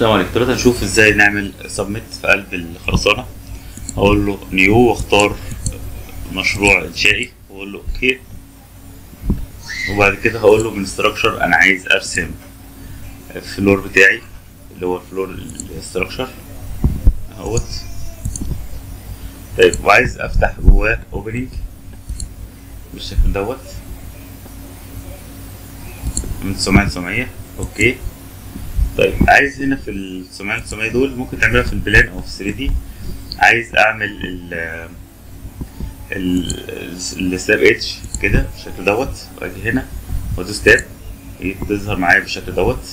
السلام عليكم دلوقتي هنشوف ازاي نعمل سبميت في قلب الخرسانة اقول له نيو واختار مشروع انشائي واقول له اوكي وبعد كده هقول له من ستراكشر انا عايز ارسم الفلور بتاعي اللي هو الفلور ستراكشر اهوت طيب وعايز افتح جواه اوبننج بالشكل دوت من 900 900 اوكي طيب عايز هنا في ال 900 900 دول ممكن تعملها في البلان او في 3 دي عايز اعمل ال ال السلاب اتش كده بالشكل دوت واجي هنا وادوس تاب تظهر معايا بالشكل دوت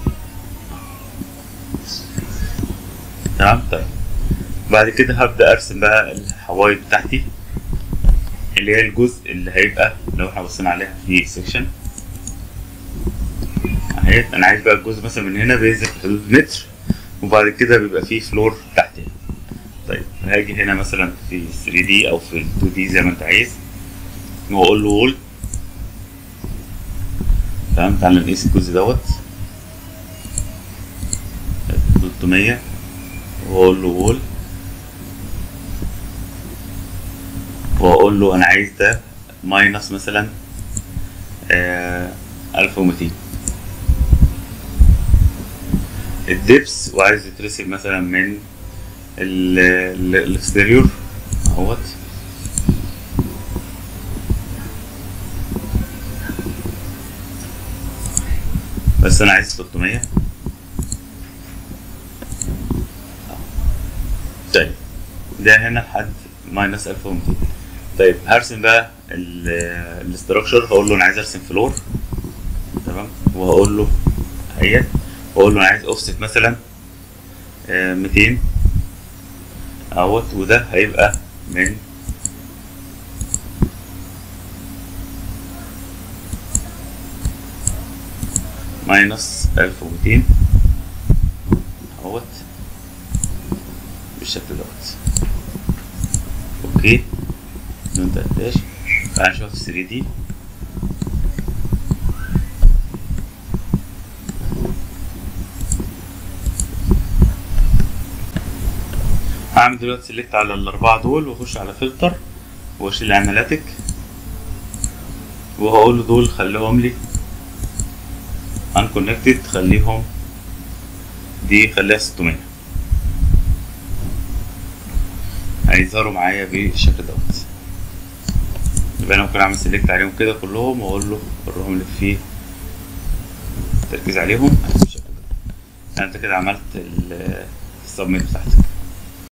تمام طيب بعد كده هبدا ارسم بقى الحوايط بتاعتي اللي هي الجزء اللي هيبقى لو احنا بصينا عليها في سيكشن اهي انا عايز بقى الجزء مثلا من هنا بينزل في حدود متر وبعد كده بيبقى فيه فلور تحتها طيب هاجي هنا مثلا في 3 دي او في 2 دي زي ما انت عايز واقول له وول تمام تعالى نقيس الجزء دوت 300 واقول له وول واقول له انا عايز ده ماينس مثلا آه 1200 الدبس وعايز يترسم مثلا من الاكستيريور اهوت بس انا عايز 300 طيب ده هنا لحد ماينس 1200 طيب هرسم بقى الاستراكشر هقول له انا عايز ارسم فلور تمام وهقول له اهيت واقول له انا عايز اوفست مثلا آه 200 اهوت وده هيبقى من ماينس 1200 اهوت بالشكل دوت اوكي بدون تقداش تعال نشوف 3 دي هعمل دلوقتي سيلكت على الأربعة دول وأخش على فلتر وأشيل أناليتيك وهقول له دول خليهم لي unconnected خليهم دي خليها 600 هيظهروا معايا بالشكل دوت يبقى أنا ممكن أعمل سيلكت عليهم كده كلهم وأقول له وريهم لي في تركيز عليهم بالشكل ده أنت كده عملت السبميت بتاعتك